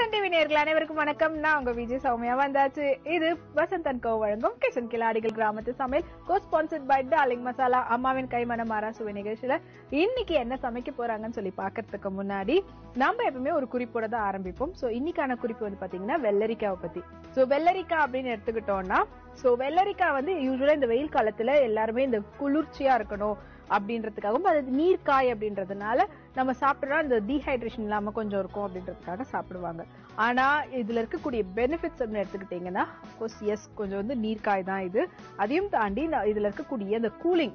Vasanth TV நேர்கள் அனைவருக்கும் வணக்கம் நான் உங்க விஜய் சௌமியா வந்தாச்சு இது வசந்த் அண்ட் கோ வழங்கும் கிச்சன் கிளாடிகள் கிராமத்து சமையல் co sponsored by Darling Masala அம்மாவின் கைமண மாறா சுவை நிகழ்ச்சியில இன்னைக்கு என்ன சமைக்க போறாங்கன்னு சொல்லி பாக்குறதுக்கு முன்னாடி நம்ம எப்பவுமே ஒரு குறிப்போட தான் ஆரம்பிப்போம் சோ இன்னைக்கான குறிப்பு வந்து பாத்தீங்கன்னா வெள்ளரிக்காவை பத்தி சோ வெள்ளரிக்காய் அப்படின்னு எடுத்துக்கிட்டோம்னா சோ வெள்ளரிக்காய் வந்து யூஸ்வலா இந்த வெயில் காலத்துல எல்லாருமே இந்த குளிர்ச்சியா இருக்கணும் அப்படின்றதுக்காகவும் அது நீர்க்காய் அப்படின்றதுனால நம்ம சாப்பிட்டோம்னா இந்த டீஹைட்ரேஷன் இல்லாம கொஞ்சம் இருக்கும் அப்படின்றதுக்காக சாப்பிடுவாங்க ஆனா இதுல இருக்கக்கூடிய பெனிஃபிட்ஸ் அப்படின்னு எடுத்துக்கிட்டீங்கன்னா கோர்ஸ் எஸ் கொஞ்சம் வந்து நீர்க்காய் தான் இது அதையும் தாண்டி நான் இதுல இருக்கக்கூடிய இந்த கூலிங்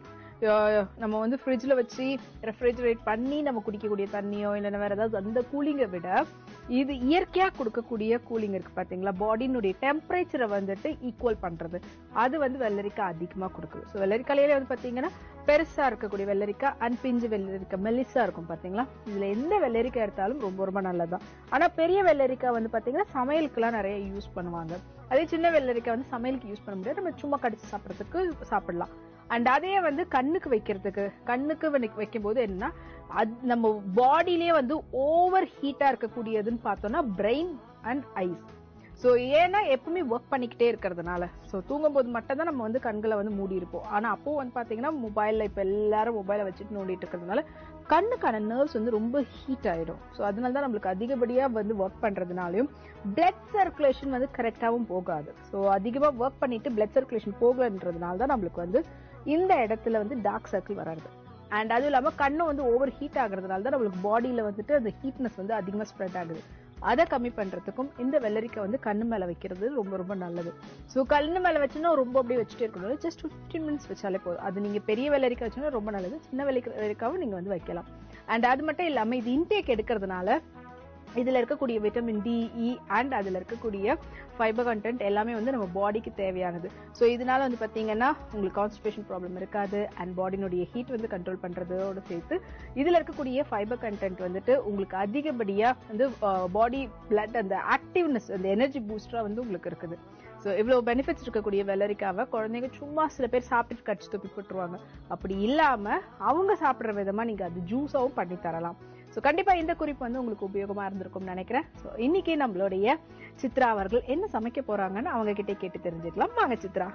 நம்ம வந்து ஃப்ரிட்ஜ்ல வச்சு ரெஃப்ரிஜரேட் பண்ணி நம்ம குடிக்கக்கூடிய தண்ணியோ இல்லைன்னா வேற ஏதாவது அந்த கூலிங்கை விட இது இயற்கையா கொடுக்கக்கூடிய கூலிங் இருக்கு பாத்தீங்களா பாடியினுடைய டெம்பரேச்சரை வந்துட்டு ஈக்குவல் பண்றது அது வந்து வெள்ளரிக்காய் அதிகமா கொடுக்குது ஸோ வெள்ளரிக்காயிலே வந்து பாத்தீங்கன்னா பெருசா இருக்கக்கூடிய வெள்ளரிக்காய் அண்ட் பிஞ்சு வெள்ளரிக்காய் மெலிசா இருக்கும் பாத்தீங்களா இதுல எந்த வெள்ளரிக்காய் எடுத்தாலும் ரொம்ப ரொம்ப நல்லதுதான் ஆனா பெரிய வெள்ளரிக்காய் வந்து பாத்தீங்கன்னா சமையலுக்குலாம் நிறைய யூஸ் பண்ணுவாங்க அதே சின்ன வெள்ளரிக்காய் வந்து சமையலுக்கு யூஸ் பண்ண முடியாது நம்ம சும்மா கடிச்சு சாப்பிடறதுக்கு சாப்பிடலாம் அண்ட் அதே வந்து கண்ணுக்கு வைக்கிறதுக்கு கண்ணுக்கு வைக்கும் போது என்னன்னா அது நம்ம பாடியிலேயே வந்து ஓவர் ஹீட்டா இருக்கக்கூடியதுன்னு பார்த்தோம்னா பிரெயின் அண்ட் ஐஸ் ஸோ ஏன்னா எப்பவுமே ஒர்க் பண்ணிக்கிட்டே இருக்கிறதுனால ஸோ தூங்கும் போது மட்டும் தான் நம்ம வந்து கண்களை வந்து மூடி இருப்போம் ஆனா அப்போ வந்து பாத்தீங்கன்னா மொபைல்ல இப்ப எல்லாரும் மொபைலை வச்சுட்டு நோண்டிட்டு இருக்கிறதுனால கண்ணுக்கான நர்வ்ஸ் வந்து ரொம்ப ஹீட் ஆயிடும் ஸோ அதனால தான் நம்மளுக்கு அதிகப்படியா வந்து ஒர்க் பண்றதுனாலையும் பிளட் சர்க்குலேஷன் வந்து கரெக்டாகவும் போகாது ஸோ அதிகமா ஒர்க் பண்ணிட்டு பிளட் சர்க்குலேஷன் போகன்றதுனால தான் நம்மளுக்கு வந்து இந்த இடத்துல வந்து டார்க் சர்க்கிள் வராது அண்ட் அதுவும் இல்லாம கண்ணு வந்து ஓவர் ஹீட் ஆகுறதுனால தான் நம்மளுக்கு பாடியில வந்துட்டு அந்த ஹீட்னஸ் வந்து அதிகமா ஸ்ப்ரெட் ஆகுது அதை கம்மி பண்றதுக்கும் இந்த வெள்ளரிக்காய் வந்து கண்ணு மேல வைக்கிறது ரொம்ப ரொம்ப நல்லது ஸோ கண்ணு மேல வச்சுன்னா ரொம்ப அப்படியே வச்சுட்டே இருக்கணும் ஜஸ்ட் ஃபிஃப்டீன் மினிட்ஸ் வச்சாலே போதும் அது நீங்க பெரிய வெள்ளரிக்காய் வச்சுன்னா ரொம்ப நல்லது சின்ன வெள்ளரிக்காவும் நீங்க வந்து வைக்கலாம் அண்ட் அது மட்டும் இல்லாம இது இன்டேக் எடுக்கிறதுனால இதுல இருக்கக்கூடிய விட்டமின் டி இ அண்ட் அதுல இருக்கக்கூடிய ஃபைபர் கண்டென்ட் எல்லாமே வந்து நம்ம பாடிக்கு தேவையானது ஸோ இதனால வந்து பாத்தீங்கன்னா உங்களுக்கு கான்ஸ்டிபேஷன் ப்ராப்ளம் இருக்காது அண்ட் பாடினுடைய ஹீட் வந்து கண்ட்ரோல் பண்றதோட சேர்த்து இதுல இருக்கக்கூடிய ஃபைபர் கண்டென்ட் வந்துட்டு உங்களுக்கு அதிகப்படியா வந்து பாடி பிளட் அந்த ஆக்டிவ்னஸ் அந்த எனர்ஜி பூஸ்டரா வந்து உங்களுக்கு இருக்குது ஸோ இவ்வளவு பெனிஃபிட்ஸ் இருக்கக்கூடிய வெள்ளரிக்காவை குழந்தைங்க சும்மா சில பேர் சாப்பிட்டு கடிச்சு துப்பி போட்டுருவாங்க அப்படி இல்லாம அவங்க சாப்பிடுற விதமா நீங்க அது ஜூஸாவும் பண்ணி தரலாம் ஸோ கண்டிப்பா இந்த குறிப்பு வந்து உங்களுக்கு உபயோகமா இருந்திருக்கும்னு நினைக்கிறேன் ஸோ இன்னைக்கு நம்மளுடைய சித்ரா அவர்கள் என்ன சமைக்க போறாங்கன்னு அவங்க கிட்ட கேட்டு தெரிஞ்சுக்கலாம் வாங்க சித்ரா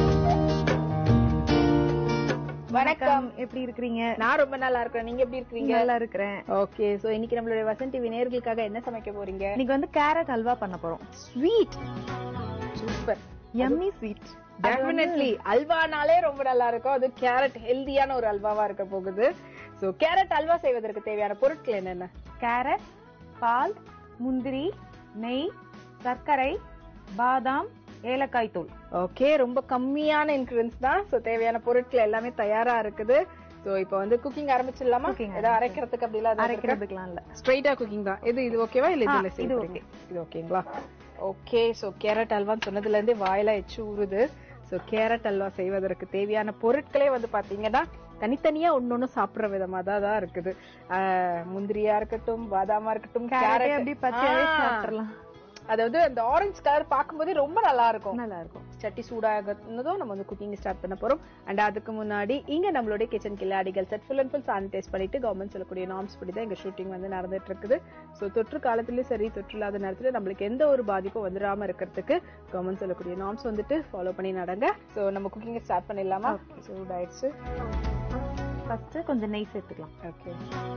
வணக்கம் எப்படி இருக்கிறீங்க நான் ரொம்ப நல்லா இருக்கேன் நீங்க எப்படி இருக்கீங்க நல்லா இருக்கிறேன் ஓகே சோ இன்னைக்கு நம்மளுடைய வசந்த் டிவி நேர்களுக்காக என்ன சமைக்க போறீங்க இன்னைக்கு வந்து கேரட் அல்வா பண்ண போறோம் sweet super yummy sweet definitely அல்வானாலே ரொம்ப நல்லா இருக்கும் அது கேரட் ஹெல்தியான ஒரு அல்வாவா இருக்க போகுது சோ கேரட் அல்வா செய்வதற்கு தேவையான பொருட்கள் என்னென்ன கேரட் பால் முந்திரி நெய் சர்க்கரை பாதாம் ஏலக்காய் தூள் ஓகே ரொம்ப கம்மியான இன்கிரீடியன்ஸ் தான் சோ தேவையான பொருட்கள் எல்லாமே தயாரா இருக்குது சோ இப்போ வந்து குக்கிங் ஆரம்பிச்சிடலாமா Cooking ஏதாவது அரைக்கிறதுக்கு அப்படி எல்லாம் அரைக்கிறதுக்கெல்லாம் இல்ல ஸ்ட்ரைட்டா குக்கிங் தான் இது இது ஓகேவா இல்ல இதுல ஆ, செய்ய இது போறீங்க? இது ஓகேங்களா ஓகே சோ கேரட் அல்வான்னு சொன்னதுல இருந்தே வாயில எச்சு ஊறுது சோ கேரட் அல்வா செய்வதற்கு தேவையான பொருட்களே வந்து பாத்தீங்கன்னா தனித்தனியா ஒன்னொன்னு சாப்பிடுற விதமா தான் தான் இருக்குது ஆஹ், முந்திரியா இருக்கட்டும் பாதாமா இருக்கட்டும் கேரட் கேரட் அப்படி பச்சையாவே ஆ. சாப்பிடலாம் அதாவது அந்த ஆரஞ்சு கலர் பார்க்கும்போதே ரொம்ப நல்லா இருக்கும் நல்லா இருக்கும் சட்டி சூடாகனதும் நம்ம வந்து குக்கிங் ஸ்டார்ட் பண்ண போறோம் அண்ட் அதுக்கு முன்னாடி இங்க நம்மளுடைய கிச்சன் கில்லாடிகள் set full and full sanitise பண்ணிட்டு கவர்மெண்ட் சொல்லக்கூடிய நார்ம்ஸ் படி தான் எங்க ஷூட்டிங் வந்து நடந்துட்டு இருக்குது ஸோ தொற்று காலத்திலயும் சரி தொற்று இல்லாத நேரத்துல நம்மளுக்கு எந்த ஒரு பாதிப்பும் வந்துடாம இருக்கிறதுக்கு கவர்மெண்ட் சொல்லக்கூடிய நார்ம்ஸ் வந்துட்டு ஃபாலோ பண்ணி நடங்க ஸோ நம்ம குக்கிங் ஸ்டார்ட் பண்ணிடலாமா சூடாயிடுச்சு ஃபர்ஸ்ட் கொஞ்சம் நெய் சேர்த்துக்கலாம் ஓகே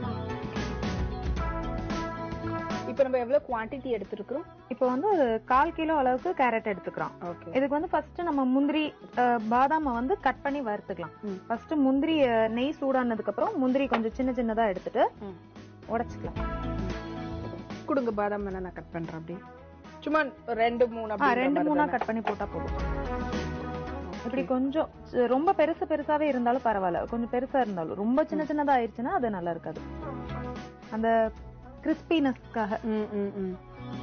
இப்போ நம்ம எவ்வளவு குவாண்டிட்டி எடுத்திருக்கிறோம் இப்போ வந்து ஒரு கால் கிலோ அளவுக்கு கேரட் எடுத்துக்கிறோம் ஓகே இதுக்கு வந்து ஃபர்ஸ்ட் நம்ம முந்திரி அஹ், பாதாம வந்து கட் பண்ணி வறுத்துக்கலாம் ம். ஃபர்ஸ்ட் முந்திரி அஹ், நெய் சூடானதுக்கு அப்புறம் முந்திரி கொஞ்சம் சின்ன சின்னதா எடுத்துட்டு உடைச்சுக்கலாம் கொடுங்க பாதாம் வேணா நான் கட் பண்றேன் அப்படி சும்மா ஒரு ரெண்டு மூணு ஆ, அப்படின்ற ரெண்டு மாதிரி மூணா தானே? கட் பண்ணி போட்டா போதும் இப்படி கொஞ்சம் சி- ரொம்ப பெருசு பெருசாவே இருந்தாலும் பரவாயில்ல கொஞ்சம் பெருசா இருந்தாலும் ரொம்ப சின்ன சின்னதா ஆயிடுச்சுன்னா அது நல்லா இருக்காது அந்த கிறிஸ்பினஸ்க்காக ம், ம், ம்.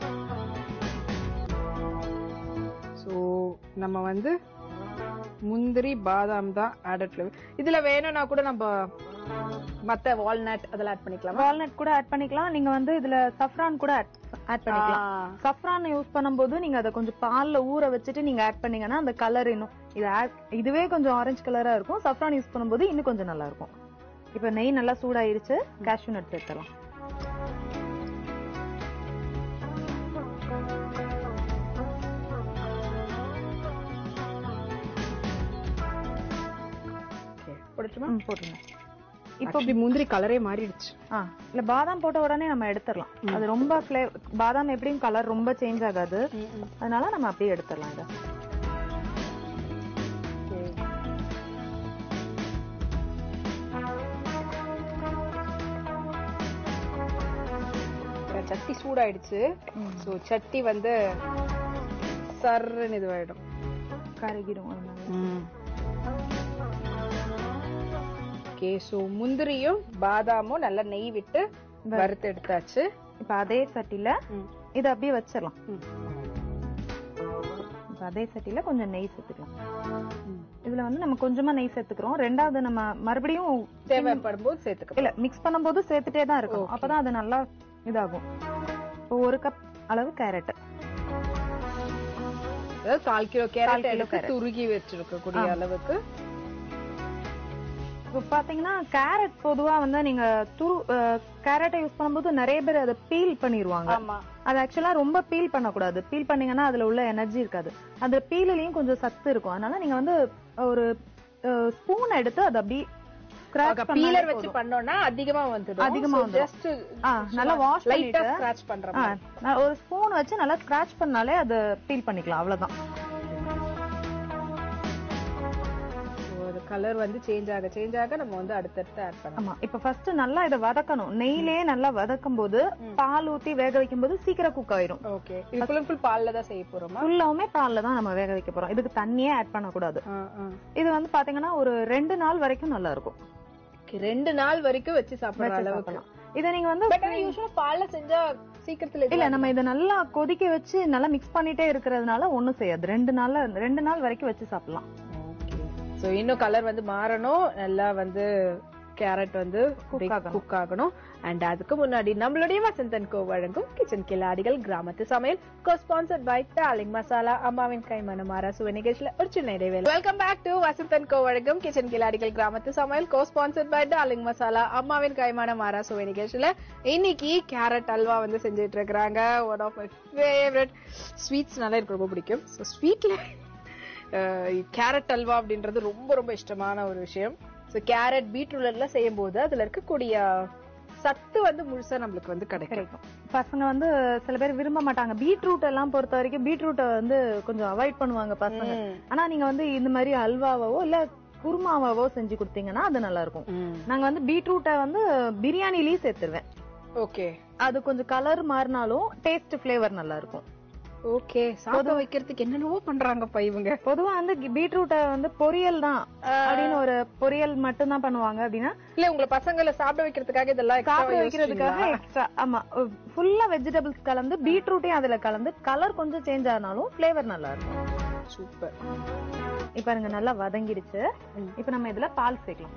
So, நம்ம வந்து முந்திரி பாதாம் தான் ஆடட் ஃபிளேவர் இதுல வேணும்னா கூட நம்ம மத்த வால்நட் அதெல்லாம் ஆட் பண்ணிக்கலாமா வால்நட் கூட ஆட் பண்ணிக்கலாம் நீங்க வந்து இதுல சஃப்ரான் கூட ஆட் பண்ணிக்கலாம் ஆ. சஃப்ரான் யூஸ் பண்ணும்போது நீங்க அதை கொஞ்சம் பால்ல ஊற வச்சுட்டு நீங்க ஆட் பண்ணீங்கன்னா அந்த கலர் இன்னும் இது add- இதுவே கொஞ்சம் ஆரஞ்சு கலரா இருக்கும் சஃப்ரான் யூஸ் பண்ணும்போது இன்னும் கொஞ்சம் நல்லா இருக்கும் இப்ப நெய் நல்லா சூடாயிருச்சு கேஷ்யூ நட் சேர்த்தலாம் போடட்டுமா ம், போட்டுருங்க இப்போ முந்திரி கலரே மாறிடுச்சு ஆ இல்ல பாதாம் போட்ட உடனே நம்ம எடுத்துடலாம் அது ரொம்ப ஃபிளே- பாதாம் எப்படியும் கலர் ரொம்ப சேஞ்ச் ஆகாது அதனால நம்ம அப்படியே எடுத்துடலாம் இதை சட்டி சூடாயிடுச்சு சோ சட்டி வந்து சர்ன்னு இதுவாயிடும் கருகிடும் அதனால ஓகே சோ முந்திரியும் பாதாமும் நல்லா நெய் விட்டு வறுத்து எடுத்தாச்சு இப்ப அதே சட்டில இத அப்படியே வச்சிடலாம் ம். இப்ப அதே சட்டில கொஞ்சம் நெய் சேர்த்துக்கலாம் இதுல வந்து நம்ம கொஞ்சமா நெய் சேர்த்துக்கிறோம் ரெண்டாவது நம்ம மறுபடியும் தேவைப்படும் போது சேர்த்துக்கலாம் இல்ல மிக்ஸ் பண்ணும்போது சேர்த்துட்டே தான் இருக்கணும் அப்பதான் அது நல்லா இதாகும் இப்போ ஒரு கப் அளவு கேரட் அதாவது கால் கிலோ கேரட் கிலோ எடுத்து துருகி வச்சிருக்கக்கூடிய அளவுக்கு இப்போ பாத்தீங்கன்னா கேரட் பொதுவா வந்து நீங்க துரு கேரட்டை யூஸ் பண்ணும்போது நிறைய பேர் அதை பீல் பண்ணிடுவாங்க ஆமா அது ஆக்சுவலா ரொம்ப பீல் பண்ணக்கூடாது பீல் பண்ணீங்கன்னா அதுல உள்ள எனர்ஜி இருக்காது அந்த பீல்லையும் கொஞ்சம் சத்து இருக்கும் அதனால நீங்க வந்து ஒரு ஸ்பூன் எடுத்து அதை அப்படியே ஸ்கிராச் பீலர் வச்சு பண்ணோம்னா அதிகமா வந்துடும் அதிகமா வந்துரும். ஜஸ்ட் ஆ நல்லா வாஷ் லைட்டா பண்ணிட்டு ஸ்கிராட்ச் பண்ற ஆ, நான் ஒரு ஸ்பூன் வச்சு நல்லா ஸ்கிராச் பண்ணாலே அது பீல் பண்ணிக்கலாம் அவ்வளவுதான் ஒரு கலர் வந்து சேஞ்ச் ஆக சேஞ்ச் ஆக நம்ம வந்து அடுத்தடுத்து ஆட் பண்ணலாம் ஆமா இப்ப ஃபர்ஸ்ட் நல்லா இதை வதக்கணும் நெய்லயே நல்லா வதக்கும் போது பால் ஊத்தி வேக வைக்கும் போது சீக்கிரம் குக் ஆயிரும் ஓகே இது ஃபுல் ஃபுல் பால்ல தான் செய்ய போறோமா ஃபுல்லாவுமே பால்ல தான் நம்ம வேக வைக்க போறோம் இதுக்கு தண்ணியே ஆட் பண்ணக்கூடாது ஆ, ஆ. இது வந்து பாத்தீங்கன்னா ஒரு ரெண்டு நாள் வரைக்கும் நல்லா இருக்கும் Okay, ரெண்டு நாள் வரைக்கும் வச்சு சாப்பிடுற வச்சு அளவுக்கு சாப்பிடலாம். இதை நீங்க வந்து பட் ஆனா யூஸ்வலா பால்ல செஞ்சா சீக்கிரத்துல இது இல்ல நம்ம இதை நல்லா கொதிக்க வச்சு நல்லா மிக்ஸ் பண்ணிட்டே இருக்கிறதுனால ஒண்ணும் செய்யாது ரெண்டு நாள்ல ரெண்டு நாள் வரைக்கும் வச்சு சாப்பிடலாம் சோ இன்னும் கலர் வந்து மாறணும் நல்லா வந்து கேரட் வந்து Cook ஆகணும். குக் ஆகணும் அண்ட் அதுக்கு முன்னாடி நம்மளுடைய வசந்தன் கோ வழங்கும் கிச்சன் கில்லாடிகள் கிராமத்து சமையல் co sponsored by Darling Masala அம்மாவின் கைமண மாறா சுவை நிகழ்ச்சியில ஒரு சின்ன இடைவேளை welcome back to Vasanthan co வழங்கும் கிச்சன் கில்லாடிகள் கிராமத்து சமையல் co sponsored by Darling Masala அம்மாவின் கைமான மாறா சுவை நிகழ்ச்சியில இன்னைக்கு கேரட் அல்வா வந்து செஞ்சுட்டு இருக்காங்க one of my favourite sweets நல்லா எனக்கு ரொம்ப பிடிக்கும் ஸோ ஸ்வீட்ல கேரட் அல்வா அப்படின்றது ரொம்ப ரொம்ப இஷ்டமான ஒரு விஷயம் ஸோ கேரட் பீட்ரூட் எல்லாம் செய்யும் போது அதுல இருக்கக்கூடிய சத்து வந்து முழுசா நம்மளுக்கு வந்து கிடைக்கும் கிடைக்கும் பசங்க வந்து சில பேர் விரும்ப மாட்டாங்க பீட்ரூட் எல்லாம் பொறுத்த வரைக்கும் பீட்ரூட்டை வந்து கொஞ்சம் அவாய்ட் பண்ணுவாங்க பசங்க ம். ஆனா நீங்க வந்து இந்த மாதிரி அல்வாவோ இல்ல குருமாவாவோ செஞ்சு கொடுத்தீங்கன்னா அது நல்லா இருக்கும் ம். நாங்க வந்து பீட்ரூட்டை வந்து பிரியாணிலயும் சேர்த்துருவேன் ஓகே அது கொஞ்சம் கலர் மாறினாலும் டேஸ்ட் ஃபிளேவர் நல்லா இருக்கும் ஓகே சாப்பிட வைக்கிறதுக்கு என்னென்னவோ பண்றாங்கப்பா இவங்க பொதுவா வந்து பீட்ரூட்டை வந்து பொரியல் தான் அப்படின்னு ஒரு பொரியல் மட்டும் தான் பண்ணுவாங்க அப்படின்னா இல்ல உங்களை பசங்களை சாப்பிட வைக்கிறதுக்காக இதெல்லாம் extra சாப்பிட வா வைக்கிறதுக்காக யோசிச்சீங்களா? எக்ஸ்ட்ரா ஆமா ஃபுல்லா வெஜிடபிள்ஸ் கலந்து பீட்ரூட்டையும் அதுல கலந்து கலர் கொஞ்சம் சேஞ்ச் ஆனாலும் ஃபிளேவர் நல்லா இருக்கும் சூப்பர் இப்ப பாருங்க நல்லா வதங்கிடுச்சு ம். இப்ப நம்ம இதுல பால் சேர்க்கலாம்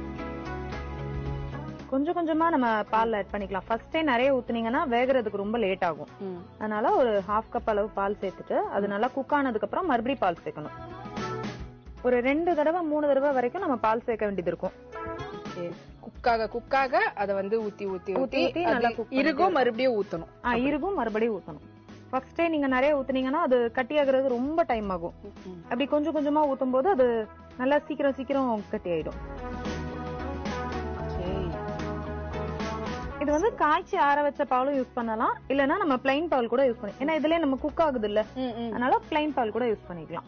கொஞ்சம் கொஞ்சமா நம்ம பால் ஆட் பண்ணிக்கலாம் ஃபர்ஸ்டே நிறைய ஊத்துனீங்கன்னா வேகறதுக்கு ரொம்ப லேட் ஆகும் ம். அதனால ஒரு ஹாஃப் கப் அளவு பால் சேர்த்துட்டு அது நல்லா குக் ஆனதுக்கு அப்புறம் மறுபடியும் பால் சேர்க்கணும் ஒரு ரெண்டு தடவை மூணு தடவை வரைக்கும் நம்ம பால் சேர்க்க வேண்டியது இருக்கும் Okay. குக்காக குக்காக அத வந்து ஊத்தி ஊத்தி ஊத்தி ஊத்தி ஊத்தி நல்லா நல்லா cook இருக்கும் மறுபடியும் ஊத்தணும் ஆ இருக்கும் மறுபடியும் ஊத்தணும் ஃபர்ஸ்டே நீங்க நிறைய ஊத்துனீங்கன்னா அது கட்டி ஆகுறது ரொம்ப டைம் ஆகும் அப்படி கொஞ்சம் கொஞ்சமா ஊத்தும் போது அது நல்லா சீக்கிரம் சீக்கிரம் கட்டி ஆயிடும் இது வந்து காய்ச்சி ஆற வச்ச பாலும் யூஸ் பண்ணலாம் இல்லனா நம்ம பிளைன் பால் கூட யூஸ் பண்ணி ஏன்னா இதுலயே நம்ம குக் ஆகுது இல்ல ம், ம். அதனால பிளைன் பால் கூட யூஸ் பண்ணிக்கலாம்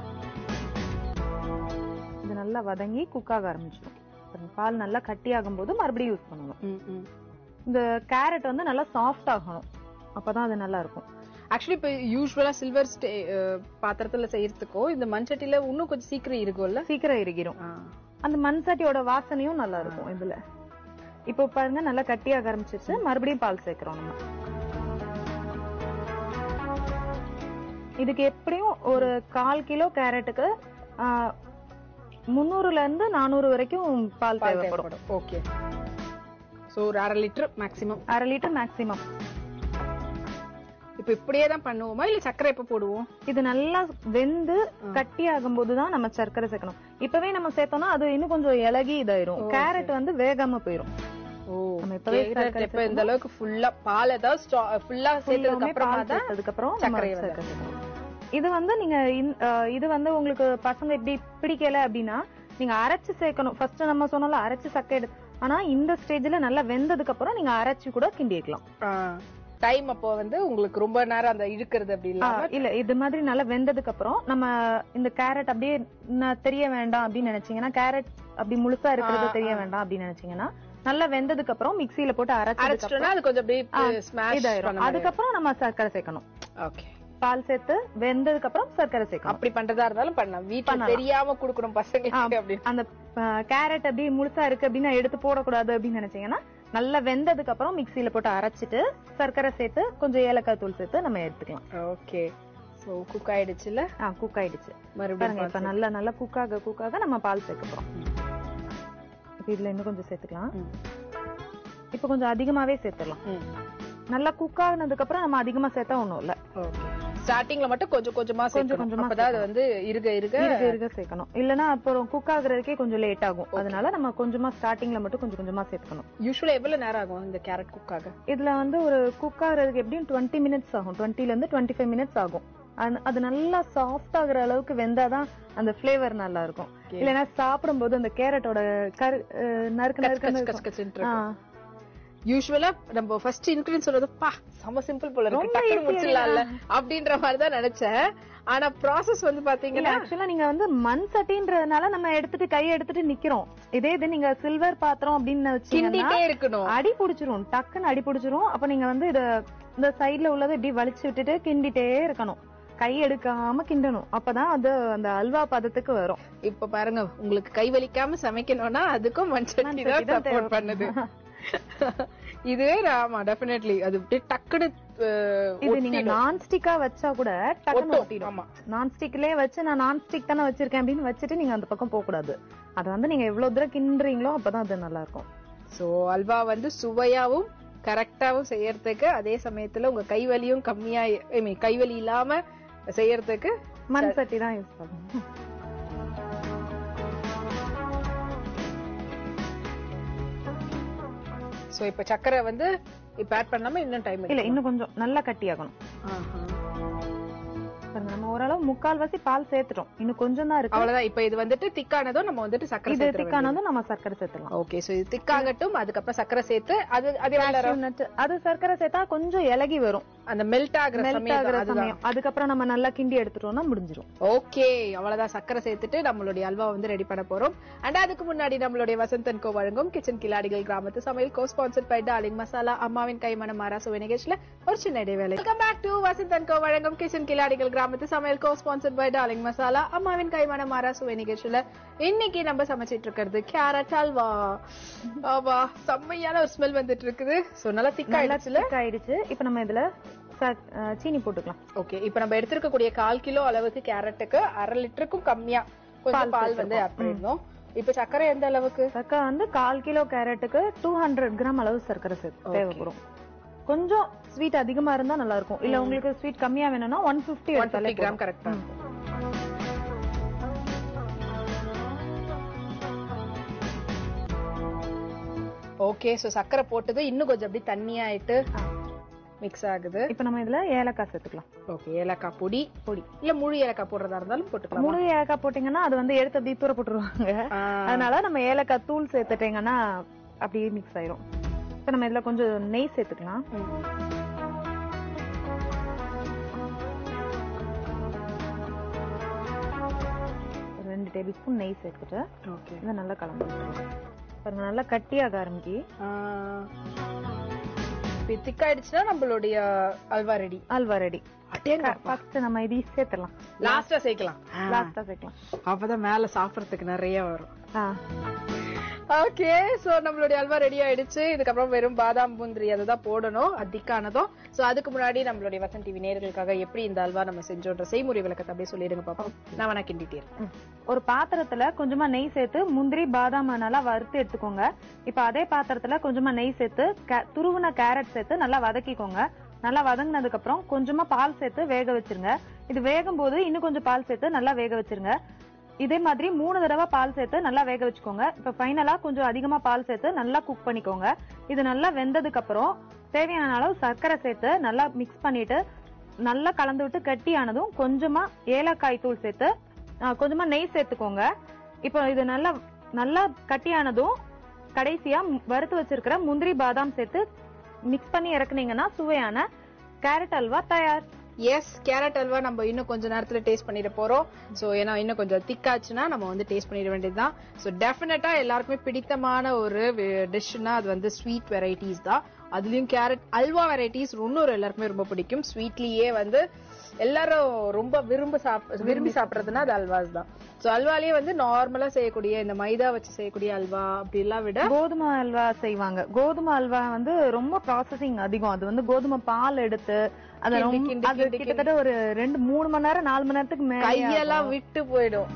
இது நல்லா வதங்கி குக் ஆக ஆரம்பிச்சிடும் பால் நல்லா கட்டி ஆகும்போது மறுபடியும் யூஸ் பண்ணணும் ம், ம். இந்த கேரட் வந்து நல்லா சாஃப்ட் ஆகணும் அப்பதான் அது நல்லா இருக்கும் ஆக்சுவலி இப்ப யூஸ்வலா சில்வர் ஸ்டே பாத்திரத்துல செய்யறதுக்கோ இந்த மண் சட்டில இன்னும் கொஞ்சம் சீக்கிரம் இருக்கும்ல சீக்கிரம் இறுகிரும் அந்த மண் சட்டியோட வாசனையும் நல்லா இருக்கும் இதுல இப்போ பாருங்க நல்லா கட்டியாக ஆரம்பிச்சிருச்சு மறுபடியும் பால் சேர்க்கிறோம் நம்ம இதுக்கு எப்படியும் ஒரு கால் கிலோ கேரட்டுக்கு முந்நூறுல இருந்து நானூறு வரைக்கும் பால் பால் தேவைப்படும் தேவைப்படும் ஓகே சோ ஒரு அரை லிட்டர் மேக்ஸிமம் அரை லிட்டர் மேக்ஸிமம் இப்ப இப்படியே தான் பண்ணுவோமா இல்ல சர்க்கரை எப்ப போடுவோம் இது நல்லா வெந்து கட்டி ஆகும்போது தான் நம்ம சர்க்கரை சேர்க்கணும் இப்பவே நம்ம சேர்த்தோம்னா அது இன்னும் கொஞ்சம் இலகி இதாயிரும் கேரட் வந்து வேகாம போயிரும் ஓ நம்ம இப்பவே சர்க்கரை இப்ப இந்த அளவுக்கு ஃபுல்லா பால் ஏதாவது ஃபுல்லா சேர்த்ததுக்கு எல்லாமே அப்புறமா பால் தான் சேர்த்ததுக்கு அப்புறம் நம்ம சர்க்கரை வந்து. சர்க்கரை சேர்க்கணும். இது வந்து நீங்க இந்த- அஹ் இது வந்து உங்களுக்கு பசங்க இப்படி பிடிக்கல அப்படின்னா நீங்க அரைச்சு சேர்க்கணும் ஃபர்ஸ்ட் நம்ம சொன்னோம்ல அரைச்சு சக்கை எடு ஆனா இந்த ஸ்டேஜ்ல நல்லா வெந்ததுக்கு அப்புறம் நீங்க அரைச்சு கூட கிண்டிக்கலாம் டைம் அப்போ வந்து உங்களுக்கு ரொம்ப நேரம் அந்த இழுக்கிறது அப்படி இல்லாம இல்ல இது மாதிரி நல்லா வெந்ததுக்கு அப்புறம் நம்ம இந்த கேரட் அப்படியே ந- தெரிய வேண்டாம் அப்படின்னு நினைச்சீங்கன்னா கேரட் அப்படி முழுசா இருக்கிறது ஆ, தெரிய ஆ. வேண்டாம் அப்படின்னு நினைச்சீங்கன்னா நல்லா வெந்ததுக்கு அப்புறம் மிக்ஸில போட்டு அரைச்சதுக்கு அரைச்சிட்டோம்னா அது கொஞ்சம் அப்படியே ஆ, ஸ்மாஷ் இதாயிரும் அதுக்கப்புறம் நம்ம சர்க்கரை சேர்க்கணும் ஓகே பால் சேர்த்து வெந்ததுக்கு அப்புறம் சர்க்கரை சேர்க்கணும் அப்படி பண்றதா இருந்தாலும் பண்ணலாம் வீட்டுல பண்ணலாம். தெரியாம குடுக்கணும் பசங்களுக்கு அப்படின்னு அந்த கேரட் அப்படியே முழுசா இருக்கு அப்படின்னு எடுத்து போடக்கூடாது அப்படின்னு நினைச்சீங்கன்னா நல்லா வெந்ததுக்கு அப்புறம் மிக்ஸில போட்டு அரைச்சிட்டு சர்க்கரை சேர்த்து கொஞ்சம் ஏலக்காய் தூள் சேர்த்து நம்ம எடுத்துக்கலாம் ஓகே சோ குக் ஆயிடுச்சுல ஆ குக் ஆயிடுச்சு பாருங்க மறுபடியும் இப்ப நல்லா நல்லா குக் ஆக குக் ஆக நம்ம பால் சேர்க்க போறோம் இப்ப இதுல இன்னும் கொஞ்சம் சேர்த்துக்கலாம் ம். இப்ப கொஞ்சம் அதிகமாவே சேர்த்துடலாம் ம். நல்லா குக் ஆனதுக்கு அப்புறம் நம்ம அதிகமா சேர்த்தா ஒண்ணும் இல்ல ஓகே ஸ்டார்டிங்ல மட்டும் கொஞ்சம் கொஞ்சமா கொஞ்சம் சேர்க்கணும் கொஞ்சமா அப்பதான் அது வந்து இருக இருக இருக்க இருக்க சேர்க்கணும் இல்லனா அப்புறம் குக் ஆகுறதுக்கே கொஞ்சம் லேட் ஆகும் அதனால நம்ம கொஞ்சமா ஸ்டார்டிங்ல மட்டும் கொஞ்சம் கொஞ்சமா சேர்த்துக்கணும் யூஸ்வலா எவ்வளவு நேரம் ஆகும் இந்த கேரட் குக் ஆக இதுல வந்து ஒரு குக் ஆகுறதுக்கு எப்படியும் டுவெண்ட்டி மினிட்ஸ் ஆகும் டுவெண்ட்டில இருந்து டுவெண்ட்டி ஃபைவ் மினிட்ஸ் ஆகும் அது- அது நல்லா சாஃப்ட் ஆகுற அளவுக்கு வெந்தாதான் அந்த ஃபிளேவர் நல்லா இருக்கும் Okay. இல்லனா சாப்பிடும்போது அந்த கேரட்டோட கரு அஹ் நறுக்கு கச் நறுக்குன்னு கச் இருக்கும். கச் கச்ன்னு ஆ. இருக்கும் யூஸ்வலா நம்ம ஃபர்ஸ்ட் இன்கிரீடியன்ட் சொல்றது பா செம சிம்பிள் போல இருக்கு ரொம்ப டக்குனு easy முடிச்சிடலாம்ல அப்படின்ற மாதிரி தான் நினைச்சேன் ஆனா ப்ராசஸ் வந்து இல்ல பாத்தீங்கன்னா ஆக்சுவலா நீங்க வந்து மண் சட்டின்றதுனால நம்ம எடுத்துட்டு கை எடுத்துட்டு நிக்கிறோம் இதே இது நீங்க சில்வர் பாத்திரம் அப்படின்னு வச்சீங்கன்னா கிண்டிட்டே இருக்கணும் அடி புடிச்சிரும் டக்குன்னு அடி புடிச்சிரும் அப்ப நீங்க வந்து இத இந்த சைடுல உள்ளதை இப்படி வலிச்சு விட்டுட்டு கிண்டிட்டே இருக்கணும் கை எடுக்காம கிண்டணும் அப்பதான் அது அந்த அல்வா பதத்துக்கு வரும் இப்ப பாருங்க உங்களுக்கு கை வலிக்காம சமைக்கணும்னா அதுக்கும் மண் சட்டி மண் தான் சட்டி தான் சப்போர்ட் பண்ணுது இதுவே ஆமா டெஃபினெட்லி அது அப்படியே டக்குனு அஹ், இது நீங்க ஒட்டிடும். நான்ஸ்டிக்கா வச்சா கூட டக்குன்னு ஒட்டும். ஒட்டிடும் ஆமா நான்ஸ்டிக்லயே வச்சு நான் நான்ஸ்டிக் தானே வச்சிருக்கேன் அப்படின்னு வச்சுட்டு நீங்க அந்த பக்கம் போக கூடாது அது வந்து நீங்க எவ்வளவு தூரம் கிண்டுறீங்களோ அப்பதான் அது நல்லா இருக்கும் சோ அல்வா வந்து சுவையாவும் கரெக்டாவும் செய்யறதுக்கு அதே சமயத்துல உங்க கைவலியும் கம்மியா ஐ மீன் கைவலி இல்லாம செய்யறதுக்கு மண் சட்டி தான் யூஸ் பண்ணணும் சோ இப்ப சக்கரை வந்து இப்ப ஆட் பண்ணாம இன்னும் டைம் இல்ல இன்னும் கொஞ்சம் நல்லா கட்டியாகணும் பாருங்க நம்ம ஓரளவு முக்கால்வாசி பால் சேர்த்துட்டோம் இன்னும் கொஞ்சம் தான் இருக்கு அவ்வளவுதான் இப்ப இது வந்துட்டு திக்கானதும் நம்ம வந்துட்டு சக்கரை இது சேர்த்து திக்கானதும் நம்ம சர்க்கரை சேர்த்துலாம் ஓகே சோ இது திக்காகட்டும் அதுக்கப்புறம் சக்கரை சேர்த்து அது அது எவ்வளவு நேரம்? Cashew nut, அது சர்க்கரை சேர்த்தா கொஞ்சம் இலகி வரும் அந்த மெல்ட் ஆகுற மெல்ட் சமயம் ஆகுற தான் அதுதான் சமயம் அதுக்கப்புறம் நம்ம நல்லா கிண்டி எடுத்துட்டோம்னா முடிஞ்சிரும் ஓகே அவ்வளவுதான் சக்கரை சேர்த்துட்டு நம்மளுடைய அல்வா வந்து ரெடி பண்ண போறோம் அண்ட் அதுக்கு முன்னாடி நம்மளுடைய வசந்தன் கோ வழங்கும் கிச்சன் கிளாடிகள் கிராமத்து சமையல் co sponsored by Darling Masala அம்மாவின் கைமணம் மாறா சுவை நிகழ்ச்சியில ஒரு சின்ன இடைவேளை welcome back to Vasanthan co வழங்கும் கிச்சன் கிளாடிகள் கிராமத்து சமையல் co sponsored by Darling Masala அம்மாவின் கைமணம் மாறா சுவை நிகழ்ச்சியில இன்னைக்கு நம்ம சமைச்சிட்டு இருக்கிறது கேரட் அல்வா ஆமா செம்மையான ஒரு ஸ்மெல் வந்துட்டு இருக்குது சோ நல்லா நல்லா திக்காயிடுச்சுல thick ஆயிடுச்சு இப்ப நம்ம இதுல ச- அஹ் சீனி போட்டுக்கலாம் ஓகே இப்போ நம்ம எடுத்திருக்கக்கூடிய கால் கிலோ அளவுக்கு கேரட்டுக்கு அரை லிட்டருக்கும் கம்மியா கொஞ்சம் பால் பால் வந்து ஆட் பண்ணிருந்தோம் இப்போ சர்க்கரை எந்த அளவுக்கு சர்க்கரை வந்து கால் கிலோ கேரட்டுக்கு டூ ஹண்ட்ரட் கிராம் அளவு சர்க்கரை சேர்த்து தேவைப்படும் கொஞ்சம் ஸ்வீட் அதிகமா இருந்தா நல்லா இருக்கும் இல்ல உங்களுக்கு ஸ்வீட் கம்மியா வேணும்னா one fifty one fifty gram கரெக்டா ஓகே சோ சர்க்கரை போட்டது இன்னும் கொஞ்சம் அப்படி தண்ணி ஆயிட்டு மிக்ஸ் ஆகுது இப்ப நம்ம இதுல ஏலக்காய் சேர்த்துக்கலாம் ஓகே ஏலக்காய் பொடி பொடி இல்ல முழு ஏலக்காய் போடுறதா இருந்தாலும் போட்டுக்கலாம் முழு ஏலக்காய் போட்டீங்கன்னா அது வந்து எடுத்து அப்படியே தூர போட்டுருவாங்க அதனால நம்ம ஏலக்காய் தூள் சேர்த்துட்டீங்கன்னா அப்படியே மிக்ஸ் ஆயிரும் இப்ப நம்ம இதுல கொஞ்சம் நெய் சேர்த்துக்கலாம் ஒரு ரெண்டு டேபிள் ஸ்பூன் நெய் சேர்த்துட்டு ஓகே இதை நல்லா கலந்து விட்டுருவோம். பாருங்க நல்லா கட்டியாக ஆரம்பிக்கி திக்காயிடுச்சுன்னா நம்மளுடைய அல்வா ரெடி அல்வா ரெடி அட்டேங்க ஃபர்ஸ்ட் நம்ம இது சேர்த்துடலாம் லாஸ்டா சேர்க்கலாம் லாஸ்டா சேர்க்கலாம் அப்பதான் மேல சாப்பிடறதுக்கு நிறைய வரும் ஆ. ஓகே சோ நம்மளுடைய அல்வா ரெடி ஆயிடுச்சு இதுக்கப்புறம் வெறும் பாதாம் முந்திரி அதுதான் போடணும் அதிக்கானதும் சோ அதுக்கு முன்னாடி நம்மளுடைய வசன் டிவி நேர்களுக்காக எப்படி இந்த அல்வா நம்ம செஞ்சோன்ற செய்முறை விளக்கத்தை அப்படியே சொல்லிடுங்க பாப்போம் நான் வேணா கிண்டிட்டே இருக்கேன். ம். ஒரு பாத்திரத்துல கொஞ்சமா நெய் சேர்த்து முந்திரி பாதாம் நல்லா வறுத்து எடுத்துக்கோங்க இப்ப அதே பாத்திரத்துல கொஞ்சமா நெய் சேர்த்து கே- துருவுன கேரட் சேர்த்து நல்லா வதக்கிக்கோங்க நல்லா வதங்கினதுக்கு அப்புறம் கொஞ்சமா பால் சேர்த்து வேக வச்சிருங்க இது வேகும் போது இன்னும் கொஞ்சம் பால் சேர்த்து நல்லா வேக வச்சிருங்க இதே மாதிரி மூணு தடவை பால் சேர்த்து நல்லா வேக வச்சுக்கோங்க இப்ப ஃபைனலா கொஞ்சம் அதிகமா பால் சேர்த்து நல்லா குக் பண்ணிக்கோங்க இது நல்லா வெந்ததுக்கு அப்புறம் தேவையான அளவு சர்க்கரை சேர்த்து நல்லா மிக்ஸ் பண்ணிட்டு நல்லா கலந்து விட்டு கட்டியானதும் கொஞ்சமா ஏலக்காய் தூள் சேர்த்து ஆ, கொஞ்சமா நெய் சேர்த்துக்கோங்க இப்போ இது நல்லா நல்லா கட்டியானதும் கடைசியா ம்- வறுத்து வச்சிருக்கிற முந்திரி பாதாம் சேர்த்து மிக்ஸ் பண்ணி இறக்குனீங்கன்னா சுவையான கேரட் அல்வா தயார் எஸ் கேரட் அல்வா நம்ம இன்னும் கொஞ்ச நேரத்துல டேஸ்ட் பண்ணிட போறோம் சோ ஏன்னா இன்னும் கொஞ்சம் திக்காச்சுன்னா நம்ம வந்து டேஸ்ட் பண்ணிட வேண்டியதுதான் சோ டெஃபினட்டா எல்லாருக்குமே பிடித்தமான ஒரு டிஷ்னா அது வந்து ஸ்வீட் வெரைட்டிஸ் தான் அதுலயும் கேரட் அல்வா வெரைட்டிஸ் இன்னொரு எல்லாருக்குமே ரொம்ப பிடிக்கும் ஸ்வீட்லயே வந்து எல்லாரும் ரொம்ப விரும்ப சாப் விரும்பி சாப்பிடுறதுன்னா அது அல்வாஸ் தான் சோ அல்வாலயே வந்து நார்மலா செய்யக்கூடிய இந்த மைதா வச்சு செய்யக்கூடிய அல்வா அப்படி எல்லாம் விட கோதுமை அல்வா செய்வாங்க கோதுமை அல்வா வந்து ரொம்ப ப்ராசஸிங் அதிகம் அது வந்து கோதுமை பால் எடுத்து அது கிண்டி, ரொம்ப- கிண்டி, அது கிண்டி, கிட்டத்தட்ட ஒரு ரெண்டு மூணு மணி நேரம் நாலு மணி நேரத்துக்கு மேல கையெல்லாம் விட்டு போயிடும்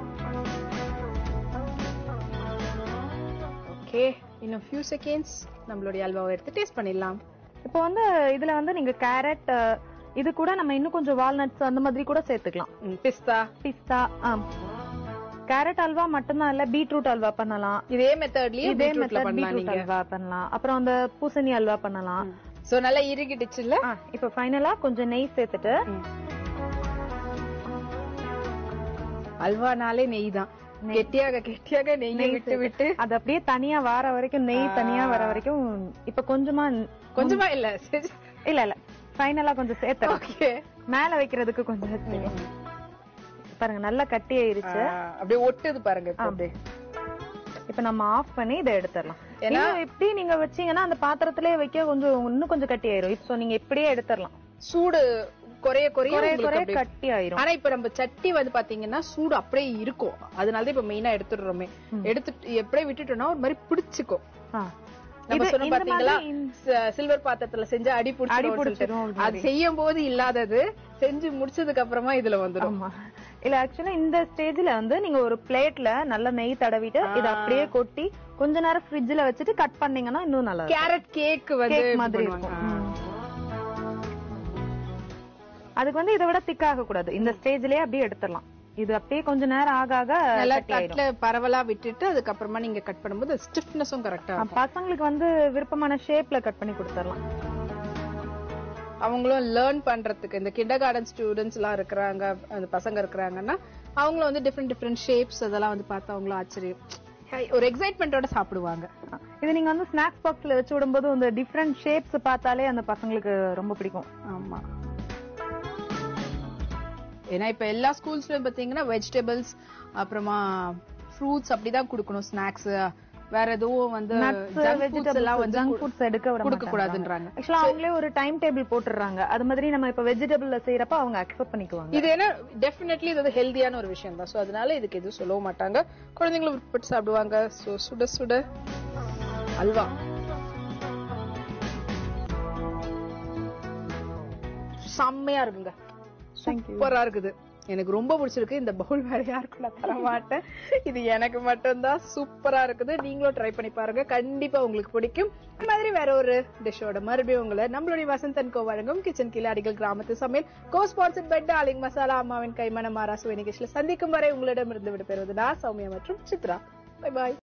ஓகே இன்னும் ஃபியூ செகண்ட்ஸ் நம்மளுடைய அல்வாவை எடுத்து டேஸ்ட் பண்ணிடலாம் இப்போ வந்து இதுல வந்து நீங்க கேரட் இது கூட நம்ம இன்னும் கொஞ்சம் வால்நட்ஸ் அந்த மாதிரி கூட சேர்த்துக்கலாம் பிஸ்தா பிஸ்தா கேரட் அல்வா மட்டும்தான் இல்ல பீட்ரூட் அல்வா பண்ணலாம் இதே மெத்தட்லயே இதே பீட்ரூட்ல மெத்தட் பண்ணலாம் பீட்ரூட் நீங்க அல்வா பண்ணலாம் அப்புறம் அந்த பூசணி அல்வா பண்ணலாம் சோ நல்லா இறுகிடுச்சுல்ல ஆ, இப்போ ஃபைனலா கொஞ்சம் நெய் சேர்த்துட்டு அல்வானாலே நெய் தான் கெட்டியாக கெட்டியாக நெய்யை விட்டு விட்டு அது அப்படியே தனியா வர வரைக்கும் நெய் தனியா வர வரைக்கும் இப்ப கொஞ்சமா கொஞ்சமா இல்ல இல்ல இல்ல ஃபைனலா கொஞ்சம் சேர்த்துறேன் ஓகே மேல வைக்கிறதுக்கு கொஞ்சம் வச்சு. பாருங்க நல்லா கட்டி ஆயிருச்சு அப்படியே ஒட்டுது பாருங்க இப்ப அப்படியே இப்ப நம்ம ஆஃப் பண்ணி இதை எடுத்துடலாம் ஏன்னா- ஏன்னா இப்படி நீங்க வச்சீங்கன்னா அந்த பாத்திரத்திலே வைக்க கொஞ்சம் இன்னும் கொஞ்சம் கட்டி ஆயிரும் இப்போ நீங்க இப்படியே எடுத்துடலாம் சூடு குறைய குறைய குறைய உங்களுக்கு குறைய அப்படியே கட்டி ஆயிரும் ஆனா இப்ப நம்ம சட்டி வந்து பாத்தீங்கன்னா சூடு அப்படியே இருக்கும் அதனாலதான் இப்ப மெயினா எடுத்துடுறோமே எடுத்துட்டு எப்படியே விட்டுட்டோம்னா ஒரு மாதிரி பிடிச்சுக்கும் ஆ. நம்ம இது- சொன்ன இந்த பாத்தீங்களா மாதிரி இந்த- சில்வர் பாத்திரத்துல செஞ்சு அடி அடி பிடிச்சிடும் பிடிச்சிரும் அது செய்யும் போது இல்லாதது செஞ்சு முடிச்சதுக்கு அப்புறமா இதுல வந்துடும் ஆமா இல்ல ஆக்சுவலா இந்த ஸ்டேஜ்ல வந்து நீங்க ஒரு பிளேட்ல நல்ல நெய் தடவிட்டு இத அப்படியே கொட்டி கொஞ்ச நேரம் ஃப்ரிட்ஜ்ல வச்சுட்டு கட் பண்ணீங்கன்னா இன்னும் நல்லா இருக்கும் கேரட் கேக் வந்து கேக் இப்படி மாதிரி பண்ணுவாங்க. இருக்கும் ம். அதுக்கு வந்து இதை விட திக் ஆக கூடாது இந்த ஸ்டேஜ்லயே அப்படியே எடுத்துடலாம் இது அப்படியே கொஞ்ச நேரம் ஆக ஆக நல்லா கட்டி ஆயிடும். தட்டுல பரவலா விட்டுட்டு அதுக்கப்புறமா நீங்க கட் பண்ணும்போது ஸ்டிஃப்னஸும் கரெக்டா ஆ, பசங்களுக்கு வந்து விருப்பமான ஷேப்ல கட் பண்ணி கொடுத்துடலாம் அவங்களும் லேர்ன் பண்றதுக்கு இந்த கிண்டர் கார்டன் ஸ்டூடெண்ட்ஸ் எல்லாம் இருக்கிறாங்க அந்த பசங்க இருக்கிறாங்கன்னா அவங்களும் வந்து டிஃப்ரெண்ட் டிஃப்ரெண்ட் ஷேப்ஸ் அதெல்லாம் வந்து பார்த்து அவங்களும் ஆச்சரியம் ஹை, ஒரு எக்ஸைட்மெண்டோட சாப்பிடுவாங்க இது நீங்க வந்து ஸ்நாக்ஸ் பாக்ஸ்ல வச்சு விடும்போது இந்த டிஃப்ரெண்ட் ஷேப்ஸ் பார்த்தாலே அந்த பசங்களுக்கு ரொம்ப பிடிக்கும் ஆமா ஏன்னா இப்ப எல்லா ஸ்கூல்ஸ்லயும் பாத்தீங்கன்னா வெஜிடபிள்ஸ் அப்புறமா ஃப்ரூட்ஸ் அப்படிதான் கொடுக்கணும் ஸ்நாக்ஸ் வேற எதுவும் வந்து junk foods எல்லாம் வந்து ஜங்க் ஃபுட்ஸ் எடுக்க விட கொடுக்க மாட்டாங்க கூடாதுன்றாங்க ஆக்சுவலா அவங்களே ஒரு டைம் டேபிள் போட்டுறாங்க அது மாதிரி நம்ம இப்ப வெஜிடபிள்ல செய்யறப்ப அவங்க அக்செப்ட் பண்ணிக்குவாங்க இது என்ன டெஃபினெட்லி இது வந்து ஹெல்தியான ஒரு விஷயம் தான் சோ அதனால இதுக்கு எதுவும் சொல்லவும் மாட்டாங்க குழந்தைங்களும் விருப்பப்பட்டு சாப்பிடுவாங்க சோ சுட சுட அல்வா செம்மையா இருக்குங்க சூப்பரா இருக்குது எனக்கு ரொம்ப பிடிச்சிருக்கு இந்த பவுல் வேற யாருக்கும் நான் தர மாட்டேன் இது எனக்கு மட்டும்தான் சூப்பரா இருக்குது நீங்களும் ட்ரை பண்ணி பாருங்க கண்டிப்பா உங்களுக்கு பிடிக்கும் இந்த மாதிரி வேற ஒரு டிஷ்ஷோட மறுபடியும் உங்களை நம்மளுடைய வசந்தன் கோ வழங்கும் கிச்சன் கிளாடிகள் கிராமத்து சமையல் co sponsored by Darling Masala அம்மாவின் கைமண மாரா சுவை நிகழ்ச்சியில சந்திக்கும் வரை உங்களிடமிருந்து விடைபெறுவது நான் சௌமியா மற்றும் சித்ரா பை பாய்